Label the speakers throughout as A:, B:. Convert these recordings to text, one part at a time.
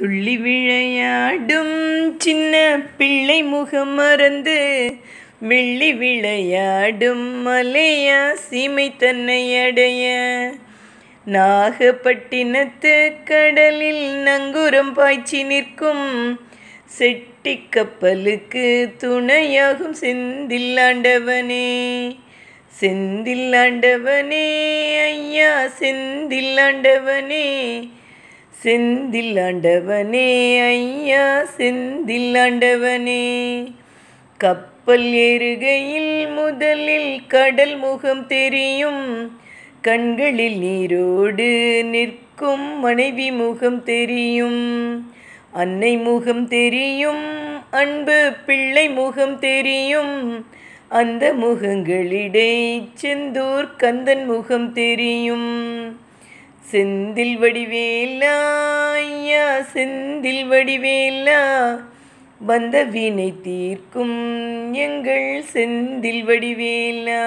A: துள்ளி விளையாடும் சின்ன பிள்ளை முகம் மறந்து வெள்ளி விளையாடும் மலையா சீமை தன்னை அடைய நாகப்பட்டினத்து கடலில் நங்கூரம் பாய்ச்சி நிற்கும் செட்டி கப்பலுக்கு துணையாகும் செந்தில்லாண்டவனே செந்தில்லாண்டவனே ஐயா செந்தில்லாண்டவனே செந்தில்லாண்டவனே ஐயா செந்தில்லாண்டவனே கப்பல் ஏறுகையில் முதலில் கடல் முகம் தெரியும் கண்களில் நீரோடு நிற்கும் மனைவி முகம் தெரியும் அன்னை முகம் தெரியும் அன்பு பிள்ளை முகம் தெரியும் அந்த முகங்களிடை செந்தூர் கந்தன் முகம் தெரியும் செந்தில் வடிவேலா ஐயா செந்தில் வடிவேலா வந்த வீணை தீர்க்கும் எங்கள் செந்தில் வடிவேலா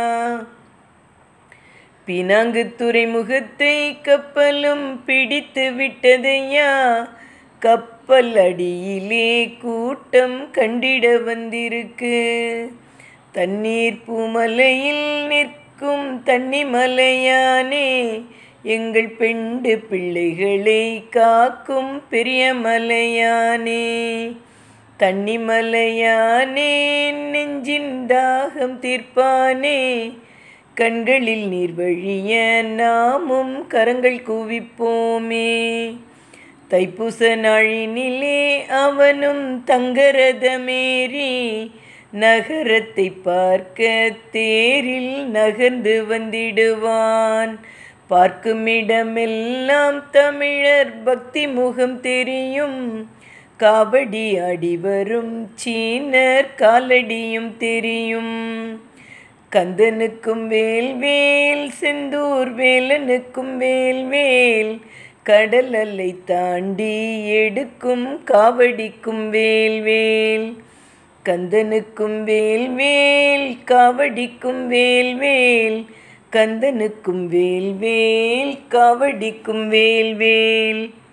A: பினாங்கு துறைமுகத்தை கப்பலும் பிடித்து விட்டதையா கப்பல் அடியிலே கூட்டம் கண்டிட வந்திருக்கு தண்ணீர் பூமலையில் நிற்கும் தண்ணி மலையானே எங்கள் பெண்டு பிள்ளைகளை காக்கும் பெரிய மலையானே தண்ணி மலையானே நெஞ்சின் தாகம் தீர்ப்பானே கண்களில் நீர் வழிய நாமும் கரங்கள் குவிப்போமே தைப்பூச நாழினிலே அவனும் தங்கரதமேறி நகரத்தை பார்க்க தேரில் நகர்ந்து வந்திடுவான் பார்க்குமிடமெல்லாம் தமிழர் பக்தி முகம் தெரியும் காவடி ஆடி வரும் சீனர் காலடியும் தெரியும் கந்தனுக்கும் வேல் வேல் செந்தூர் வேலனுக்கும் வேல் வேல் கடல் அலை தாண்டி எடுக்கும் காவடிக்கும் வேல் வேல் கந்தனுக்கும் வேல் வேல் காவடிக்கும் வேல் வேல் கந்தனுக்கும் வேல் வேல் காவடிக்கும் வேல் வேல்